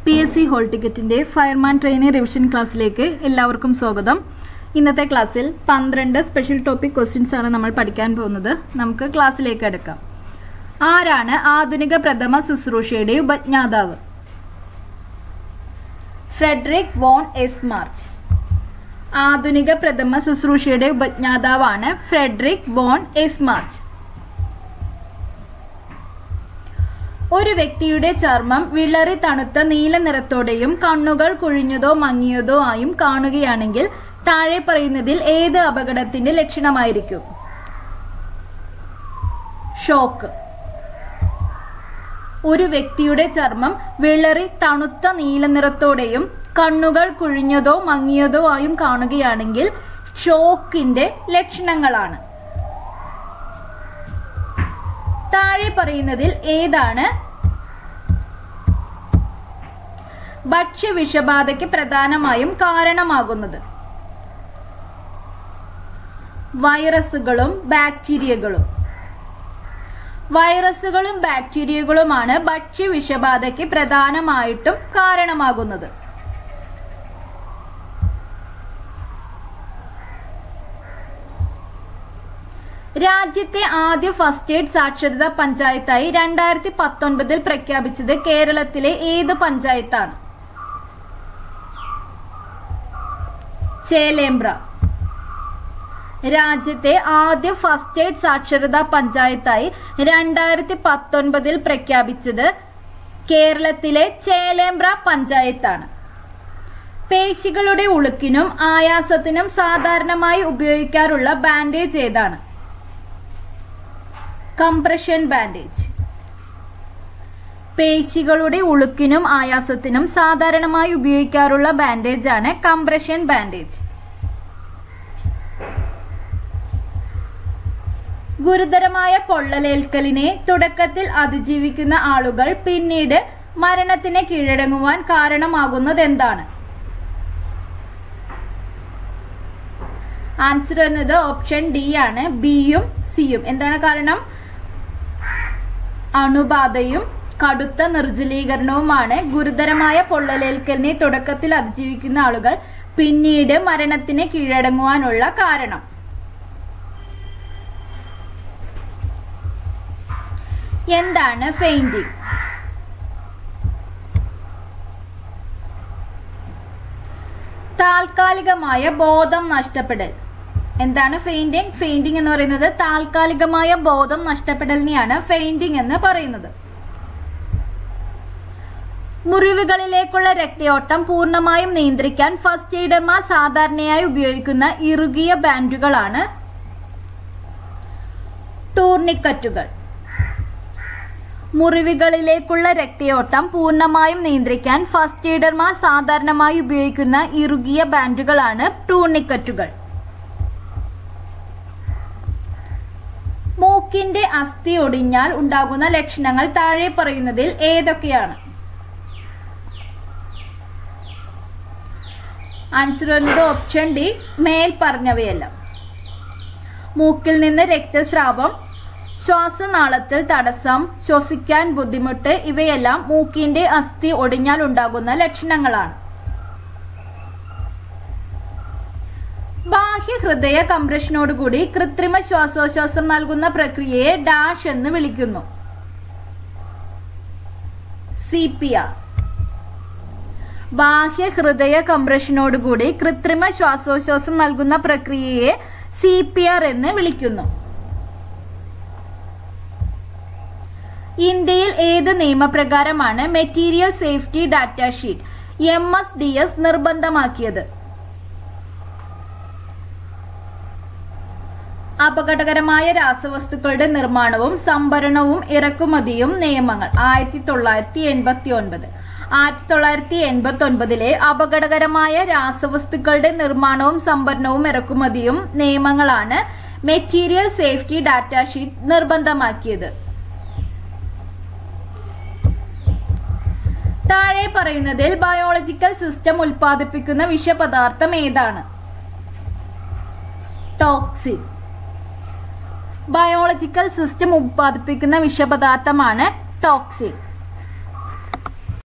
P S C hall ടിക്കറ്റിന്റെ fireman training revision ക്ലാസ്സിലേക്ക് എല്ലാവർക്കും സ്വാഗതം ഇന്നത്തെ ക്ലാസ്സിൽ പന്ത്രണ്ട് സ്പെഷ്യൽ ടോപ്പിക് ക്വസ്റ്റ്യൻസ് ആണ് നമ്മൾ പഠിക്കാൻ പോകുന്നത് നമുക്ക് ക്ലാസ്സിലേക്ക് എടുക്കാം ആരാണ് ആധുനിക പ്രഥമ ശുശ്രൂഷയുടെ ഉപജ്ഞാതാവ് ഫ്രെഡറിക് വോൺ എസ് മാർച്ച് ആധുനിക പ്രഥമ ശുശ്രൂഷയുടെ ഉപജ്ഞാതാവാണ് ഫ്രെഡറിക് വോൺ എസ് മാർച്ച് ഒരു വ്യക്തിയുടെ ചർമ്മം വിളറി തണുത്ത നീല നിറത്തോടെയും കണ്ണുകൾ കുഴിഞ്ഞതോ മങ്ങിയതോ ആയും കാണുകയാണെങ്കിൽ താഴെ പറയുന്നതിൽ ഏത് അപകടത്തിന്റെ ലക്ഷണമായിരിക്കും ഷോക്ക് ഒരു വ്യക്തിയുടെ ചർമ്മം വിളറി തണുത്ത നീല നിറത്തോടെയും കണ്ണുകൾ കുഴിഞ്ഞതോ മങ്ങിയതോ ആയും കാണുകയാണെങ്കിൽ ഷോക്കിന്റെ ലക്ഷണങ്ങളാണ് താഴെ പറയുന്നതിൽ ഏതാണ് ഭക്ഷ്യവിഷബാധയ്ക്ക് പ്രധാനമായും കാരണമാകുന്നത് വൈറസുകളും ബാക്ടീരിയകളും വൈറസുകളും ബാക്ടീരിയകളുമാണ് ഭക്ഷ്യവിഷബാധയ്ക്ക് പ്രധാനമായിട്ടും കാരണമാകുന്നത് രാജ്യത്തെ ആദ്യ ഫസ്റ്റ് എയ്ഡ് സാക്ഷരതാ പഞ്ചായത്തായി രണ്ടായിരത്തി പത്തൊൻപതിൽ പ്രഖ്യാപിച്ചത് കേരളത്തിലെ ഏത് പഞ്ചായത്താണ് ചേലേമ്പ്ര രാജ്യത്തെ ആദ്യ ഫസ്റ്റ് എയ്ഡ് സാക്ഷരതാ പഞ്ചായത്തായി രണ്ടായിരത്തി പത്തൊൻപതിൽ പ്രഖ്യാപിച്ചത് കേരളത്തിലെ ചേലേമ്പ്ര പഞ്ചായത്താണ് പേശികളുടെ ഉളുക്കിനും ആയാസത്തിനും സാധാരണമായി ഉപയോഗിക്കാറുള്ള ബാൻഡേജ് ഏതാണ് കംപ്രഷൻ ബാൻഡേജ് പേശികളുടെ ഉളുക്കിനും ആയാസത്തിനും സാധാരണമായി ഉപയോഗിക്കാറുള്ള ബാൻഡേജ് ആണ് കംപ്രഷൻ ബാൻഡേജ് ഗുരുതരമായ പൊള്ളലേൽക്കലിനെ തുടക്കത്തിൽ അതിജീവിക്കുന്ന ആളുകൾ പിന്നീട് മരണത്തിന് കീഴടങ്ങുവാൻ കാരണമാകുന്നത് എന്താണ് ആൻസർ എന്നത് ഓപ്ഷൻ ഡി ആണ് ബിയും സിയും എന്താണ് കാരണം അണുബാധയും കടുത്ത നിർജ്ജലീകരണവുമാണ് ഗുരുതരമായ പൊള്ളലേൽക്കലിനെ തുടക്കത്തിൽ അതിജീവിക്കുന്ന ആളുകൾ പിന്നീട് മരണത്തിന് കീഴടങ്ങുവാനുള്ള കാരണം എന്താണ് ഫെയിന്റിംഗ് താൽക്കാലികമായ ബോധം നഷ്ടപ്പെടൽ എന്താണ് ഫെയിന്റിംഗ് ഫെയിന്റിംഗ് എന്ന് പറയുന്നത് താൽക്കാലികമായ ബോധം നഷ്ടപ്പെടലിനെയാണ് ഫെയിന്റിംഗ് എന്ന് പറയുന്നത് മുറിവുകളിലേക്കുള്ള രക്തയോട്ടം പൂർണ്ണമായും നിയന്ത്രിക്കാൻ ഫസ്റ്റ് എയ്ഡർമാർ സാധാരണയായി ഉപയോഗിക്കുന്ന ഇറുകിയ ബാൻഡുകളാണ് ടൂർണിക്കറ്റുകൾ മുറിവുകളിലേക്കുള്ള രക്തയോട്ടം പൂർണ്ണമായും നിയന്ത്രിക്കാൻ ഫസ്റ്റ് എയ്ഡർമാർ സാധാരണമായി ഉപയോഗിക്കുന്ന ഇറുകിയ ബാൻഡുകളാണ് ടൂർണിക്കറ്റുകൾ മൂക്കിന്റെ അസ്ഥി ഒടിഞ്ഞാൽ ഉണ്ടാകുന്ന ലക്ഷണങ്ങൾ താഴെ പറയുന്നതിൽ ഏതൊക്കെയാണ് ആൻസർ വരുന്നത് ഓപ്ഷൻ ഡി മേൽ പറഞ്ഞവയെല്ലാം മൂക്കിൽ നിന്ന് രക്തസ്രാവം ശ്വാസനാളത്തിൽ തടസ്സം ശ്വസിക്കാൻ ബുദ്ധിമുട്ട് ഇവയെല്ലാം മൂക്കിന്റെ അസ്ഥി ഒടിഞ്ഞാൽ ഉണ്ടാകുന്ന ലക്ഷണങ്ങളാണ് ബാഹ്യ ഹൃദയ കംപ്രഷനോടുകൂടി കൃത്രിമ ശ്വാസോച്ഛ്വാസം നൽകുന്ന പ്രക്രിയയെ ഡാഷ് എന്ന് വിളിക്കുന്നു സി പി ആർ ബാഹ്യ ഹൃദയ കംപ്രഷനോടുകൂടി കൃത്രിമ ശ്വാസോച്ഛ്വാസം നൽകുന്ന പ്രക്രിയയെ സി പി ആർ എന്ന് വിളിക്കുന്നു ഇന്ത്യയിൽ ഏത് നിയമപ്രകാരമാണ് material safety data sheet M S D S നിർബന്ധമാക്കിയത് അപകടകരമായ രാസവസ്തുക്കളുടെ നിർമ്മാണവും സംഭരണവും ഇറക്കുമതിയും നിയമങ്ങൾ ആയിരത്തി തൊള്ളായിരത്തി എൺപത്തി ഒൻപത് ആയിരത്തി തൊള്ളായിരത്തി എൺപത്തി ഒൻപതിലെ അപകടകരമായ രാസവസ്തുക്കളുടെ നിർമ്മാണവും സംഭരണവും ഇറക്കുമതിയും നിയമങ്ങളാണ് മെറ്റീരിയൽ സേഫ്റ്റി ഡാറ്റ ഷീറ്റ് നിർബന്ധമാക്കിയത് താഴെ പറയുന്നതിൽ ബയോളജിക്കൽ സിസ്റ്റം ഉൽപ്പാദിപ്പിക്കുന്ന വിഷപദാർത്ഥം ഏതാണ് ടോക്സിൻ ബയോളജിക്കൽ സിസ്റ്റം ഉൽപ്പാദിപ്പിക്കുന്ന വിഷപദാർത്ഥമാണ് ടോക്സിൻ